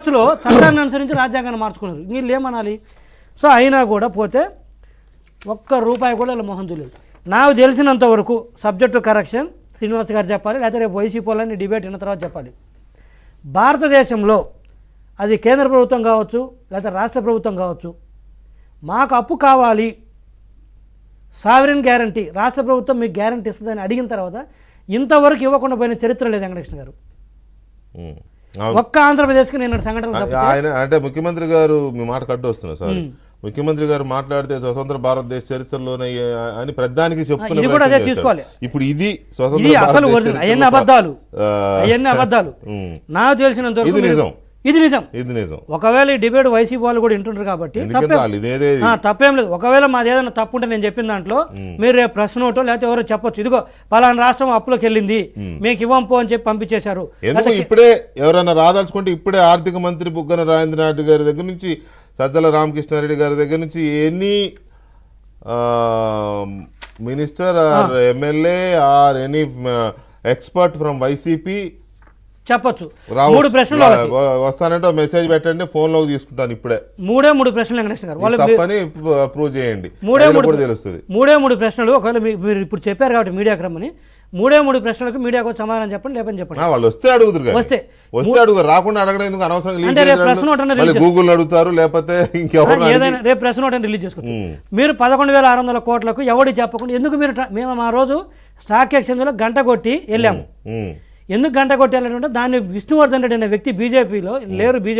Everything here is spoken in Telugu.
ట్రస్ట్లో చట్టాన్ని అనుసరించి రాజ్యాంగాన్ని మార్చుకున్నారు వీళ్ళు ఏమనాలి సో అయినా కూడా పోతే ఒక్క రూపాయి కూడా వీళ్ళ మొహం చూడలేదు నాకు తెలిసినంత వరకు సబ్జెక్టు కరెక్షన్ శ్రీనివాస్ గారు చెప్పాలి లేకపోతే రేపు వైసీపీ వాళ్ళని డిబేట్ అయిన తర్వాత చెప్పాలి భారతదేశంలో అది కేంద్ర ప్రభుత్వం కావచ్చు లేదా రాష్ట్ర ప్రభుత్వం కావచ్చు మాకు అప్పు కావాలి సావరిన్ గ్యారంటీ రాష్ట్ర ప్రభుత్వం మీకు గ్యారంటీ ఇస్తుందని అడిగిన తర్వాత ఇంతవరకు ఇవ్వకుండా పోయిన చరిత్ర లేదు వెంకటకృష్ణ గారు ఉమ్. అవును. ఒక్క ఆంధ్రప్రదేశ్కి నేను సంఘటన తప్పితే ఆయన అంటే ముఖ్యమంత్రి గారు మీ మాట కట్టు వస్తున్నా సార్ ముఖ్యమంత్రి గారు మాట్లాడితే స్వతంత్ర భారతదేశ చరిత్రలోనే ఏ- అని ప్రధానికి చెప్పుకునే ఇది కూడా ప్రయత్నం అదే చేశారు. తీసుకోవాలి. ఇప్పుడు ఇది స్వతంత్ర ఇది అసలు భారతదేశ ఒరిజినల్ అవన్నీ చరిత్రలో అబద్ధాలు ఆ, అవన్నీ అబద్ధాలు ఉమ్. నాకు తెలిసినంత వరకు ఇది మీరు- నిజం. ఇది నిజం ఇది నిజం ఒకవేళ ఈ డిబేట్ వైసీపీ వాళ్ళు కూడా వింటుంటారు కాబట్టి ఎందుకంటే తప్పేం- వాళ్ళు ఇదేదే ఆ, తప్పేం లేదు ఒకవేళ మాది ఏదైనా తప్పు ఉంటే నేను చెప్పిన దాంట్లో మీరు రేపు ప్రశ్న ఒకటో లేకపోతే ఎవరో చెప్పొచ్చు ఇదిగో పలానా రాష్ట్రం అప్పులోకి వెళ్ళింది మీకు ఇవ్వం పో అని చెప్పి పంపించేశారు ఎందుకు ఇప్పుడే ఎవరైనా రాదలుచుకుంటే ఇప్పుడే ఆర్థిక మంత్రి బుగ్గన రాజేంద్రనాథ్ గారి దగ్గర నుంచి సజ్జల రామకృష్ణారెడ్డి గారి దగ్గర నుంచి any minister or MLA or any expert from YCP చెప్పొచ్చు మూడు ప్రశ్నలు వాళ్ళకి. వస్తానంటే మెసేజ్ పెట్టండి ఫోన్ లోకి తీసుకుంటాను ఇప్పుడే మూడే మూడు ప్రశ్నలు వెంకటేశ్వర గారు వాళ్ళు తప్పని ప్రూవ్ చేయండి మూడే ప్రజలకు మూడు కూడా తెలుస్తుంది మూడే మూడు ప్రశ్నలు ఒకవేళ మీ- మీరు ఇప్పుడు చెప్పారు కాబట్టి మీడియాకి రమ్మని మూడే మూడు ప్రశ్నలకు మీడియాకు సమాధానం చెప్పండి లేపని చెప్పండి ఆ, వాళ్ళు వస్తే అడుగుతారు కానీ. వస్తే. వస్తే అడుగుతారు రాకుండా అడగడం ఎందుకు అనవసరంగా leak అంటే రేపు చేసి ప్రశ్న ఒకటన్నా మళ్ళీ release గూగుల్ అడుగుతారు లేకపోతే ఇంకెవరు ఏదైనా రేపు ప్రెస్ నోట్ రిలీజ్ చేసుకోవచ్చు మీరు పదకొండు వేల ఆరు వందల కోట్లకు ఎవడి చెప్పకుండా ఎందుకు మీరు ట్రా- మేము ఆ రోజు స్టాక్ ఎక్స్చేంజ్లో గంట కొట్టి వెళ్ళాము ఎందుకు గంట కొట్టి వెళ్ళాలంటే దాన్ని విష్ణువర్ధన్ రెడ్డి అనే వ్యక్తి బీజేపీలో లేరు బీజేపీ